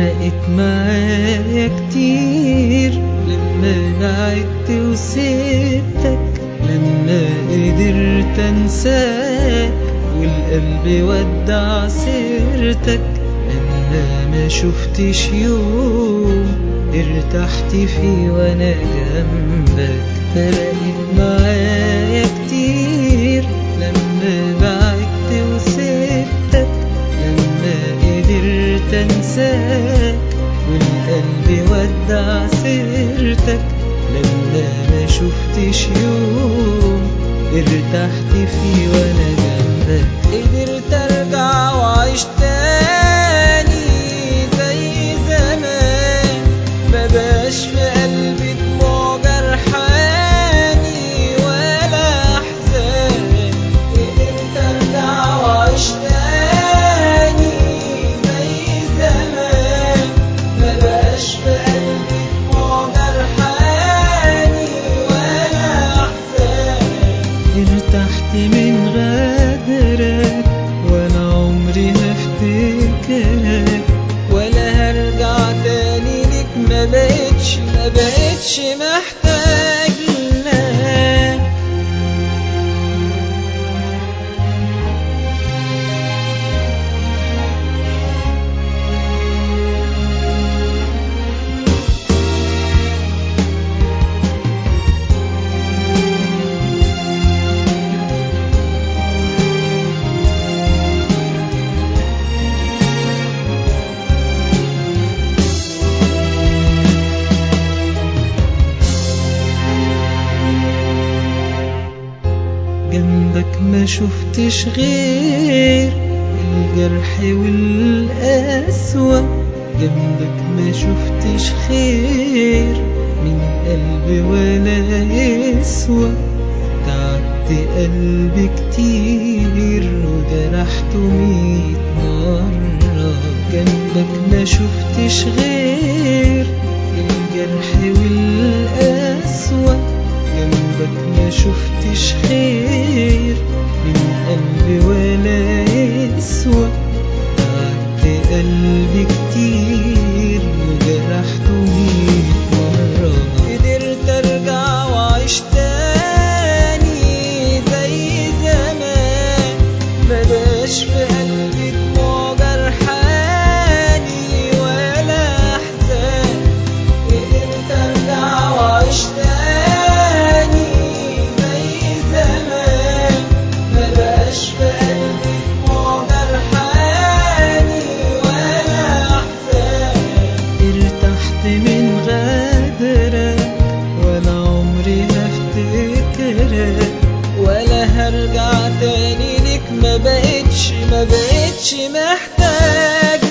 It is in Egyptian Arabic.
فرقت معايا كتير لما بعدت وسبتك لما قدرت انساك والقلب ودع سيرتك لما ما شفتش يوم ارتحت فيه وانا جنبك فرقت معايا كتير لما بعدت وسبتك لما قدرت انساك والقلب ودع سيرتك لما ما شفتش يوم ارتحت فيه وانا جنبك قدرت ارجع واعيش تاني زي زمان مبقاش في قلبي دموع جرحاني ولا احزان قدرت ارجع واعيش تاني زي زمان مبقاش في قلبي دموع جرحاني ولا احزان ارتحت من غدرك وانا عمري هفتكرك ولا هرجع تاني ليك ما بقتش ما بقتش محتاج لك جنبك ما شفتش غير الجرح والقسوة جنبك ما شفتش خير من قلبي ولا يسوى تعبت قلبي كتير وجرحته ميت مرة جنبك ما شفتش غير الجرح والقسوة جنبك ما شفتش خير من قلبي ولا يسوى تعبت قلبي كتير وجرحته ميت مرة قدرت ارجع واعيش تاني زي زمان مبقاش في قلبي دموع جرحاني ولا احزان قدرت ارجع واعيش تاني زي زمان مبقاش في قلبي دموع جرحاني ولا احزان ارتحت من غدرك ولا عمري هفتكرك ولا هرجع تاني ليك ما بقتش ما بقتش محتاج